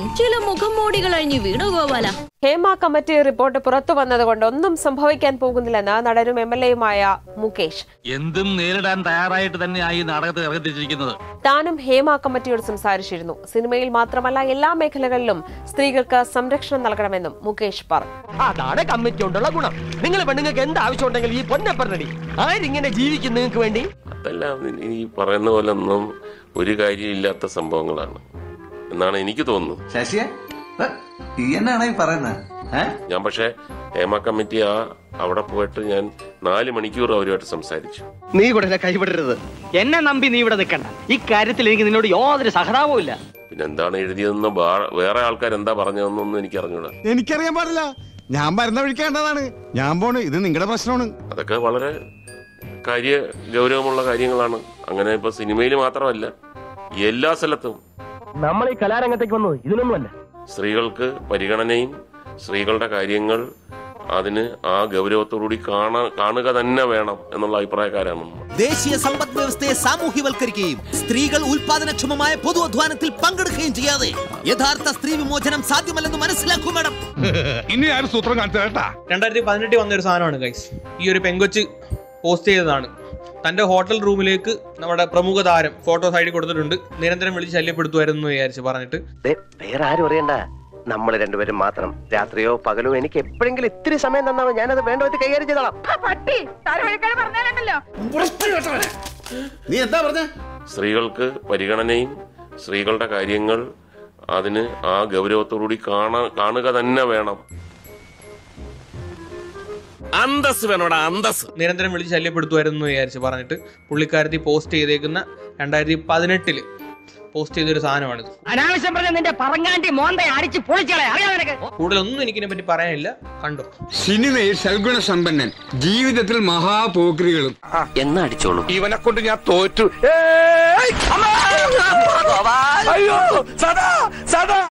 ചില മുഖം മൂടികൾ അഴിഞ്ഞു വീണു ഗോപാല ഹേമ കമ്മിറ്റി റിപ്പോർട്ട് പുറത്തു വന്നതുകൊണ്ട് ഒന്നും സംഭവിക്കാൻ പോകുന്നില്ലെന്ന് നടനും എം എൽ എയുമായ മുകേഷ് എന്തും നേരിടാൻ തയ്യാറായിട്ട് തന്നെയായി ഈ നാടകത്തിൽ ഇറങ്ങിത്തിരിച്ചിരിക്കുന്നത് താനും ഹേമ കമ്മിറ്റിയോട് സംസാരിച്ചിരുന്നു സിനിമയിൽ മാത്രമല്ല എല്ലാ മേഖലകളിലും സ്ത്രീകൾക്ക് സംരക്ഷണം നൽകണമെന്നും മുകേഷ് പറഞ്ഞു അതാണ് കമ്മിറ്റി കൊണ്ടുള്ള ഗുണം നിങ്ങൾ പെണ്ണുങ്ങൾക്ക് എന്ത് ആവശ്യം ഉണ്ടെങ്കിൽ ഈ പൊന്നപ്പറടി ആരിങ്ങനെ ജീവിക്കും നിങ്ങൾക്ക് വേണ്ടി അതെല്ലാം ഈ പറയുന്ന പോലെ ഒന്നും ഒരു കാര്യമില്ലാത്ത സംഭവങ്ങളാണ് എന്നാണ് എനിക്ക് തോന്നുന്നത് ശശിയെ ഏ, ഈ എന്നാണ് ഈ പറയുന്നത് ഏ ഞാൻ പക്ഷേ ഹേമ കമ്മിറ്റി ആ അവിടെ പോയിട്ട് ഞാൻ നാല് മണിക്കൂർ അവരുമായിട്ട് സംസാരിച്ചു നീ ഇവിടെ കൈവിടരുത് എന്നെ നമ്പി നീ ഇവിടെ നിൽക്കണ്ട ഈ കാര്യത്തിൽ എനിക്ക് നിന്നോട് യാതൊരു സഹതാപവും ഇല്ല പിന്നെ എന്താണ് എഴുതിയതെന്ന് ബാ- വേറെ ആൾക്കാർ എന്താ പറഞ്ഞതെന്നൊന്നും എനിക്ക് അറിഞ്ഞൂടാ എനിക്കറിയാൻ പാടില്ല ഞാൻ വരുന്ന വഴിക്കേണ്ടതാണ് ഞാൻ പോണ് ഇത് നിങ്ങളുടെ പ്രശ്നമാണ് അതൊക്കെ വളരെ കാര്യ ഗൗരവമുള്ള കാര്യങ്ങളാണ് അങ്ങനെ ഇപ്പൊ സിനിമയിൽ മാത്രമല്ല എല്ലാ സ്ഥലത്തും നമ്മൾ ഈ കലാരംഗത്തേക്ക് വന്നത് ഇതിനൊന്നുമല്ല സ്ത്രീകൾക്ക് പരിഗണനയും സ്ത്രീകളുടെ കാര്യങ്ങൾ അതിന് ആ ഗൗരവത്തോടുകൂടി കാണാ കാണുക തന്നെ വേണം എന്നുള്ള അഭിപ്രായക്കാരാണ് നമ്മൾ ദേശീയ സമ്പദ് വ്യവസ്ഥയെ സാമൂഹ്യവൽക്കരിക്കുകയും സ്ത്രീകൾ ഉൽപാദനക്ഷമമായ പൊതു അധ്വാനത്തിൽ പങ്കെടുക്കുകയും ചെയ്യാതെ യഥാർത്ഥ സ്ത്രീ വിമോചനം സാധ്യമല്ലെന്ന് മനസ്സിലാക്കൂ മാഡം ഇനി ആരും സൂത്രം കാണിച്ചു കേട്ടാ രണ്ടായിരത്തി പതിനെട്ടിൽ വന്ന ഒരു സാധനമാണ് ഗൈസ് ഈ ഒരു പെങ്കൊച്ച് പോസ്റ്റ് ചെയ്തതാണ് തന്റെ ഹോട്ടൽ റൂമിലേക്ക് നമ്മുടെ പ്രമുഖ താരം ഫോട്ടോ സൈഡിൽ കൊടുത്തിട്ടുണ്ട് നിരന്തരം വിളിച്ച് ശല്യപ്പെടുത്തുമായിരുന്നു എന്ന് വിചാരിച്ച് പറഞ്ഞിട്ട് വേറെ ആരും അറിയണ്ട നമ്മൾ രണ്ടുപേരും മാത്രം രാത്രിയോ പകലോ എനിക്ക് എപ്പോഴെങ്കിലും ഇത്തിരി സമയം തന്നാമോ ഞാനത് വേണ്ട വിധത്തിൽ കൈകാര്യം ചെയ്തോളാം നീ എന്താ പറഞ്ഞ സ്ത്രീകൾക്ക് പരിഗണനയും സ്ത്രീകളുടെ കാര്യങ്ങൾ അതിന് ആ ഗൗരവത്തോടുകൂടി കാണാ കാണുക തന്നെ വേണം അന്തസ് വേണോടാ അന്തസ് നിരന്തരം വിളിച്ച് ശല്യപ്പെടുത്തുമായിരുന്നു എന്ന് വിചാരിച്ച് പറഞ്ഞിട്ട് പുള്ളിക്കാരത്തി പോസ്റ്റ് ചെയ്തേക്കുന്ന രണ്ടായിരത്തി പതിനെട്ടില് പോസ്റ്റ് ചെയ്തൊരു സാധനമാണിത് അനാവശ്യം പറഞ്ഞ നിന്റെ പറങ്ങാണ്ടി മോന്തെ അടിച്ച് പൊളിച്ചളെ അറിയാം നിനക്ക് കൂടുതലൊന്നും എനിക്കിനെ പറ്റി പറയാനില്ല കണ്ടു സിനിമയിൽ സൽഗുണ സമ്പന്നൻ ജീവിതത്തിൽ മഹാപോക്രികളും എന്നാ അടിച്ചോളൂ ഇവനെ കൊണ്ട് ഞാൻ തോറ്റു അയ്യോ സദാ സദാ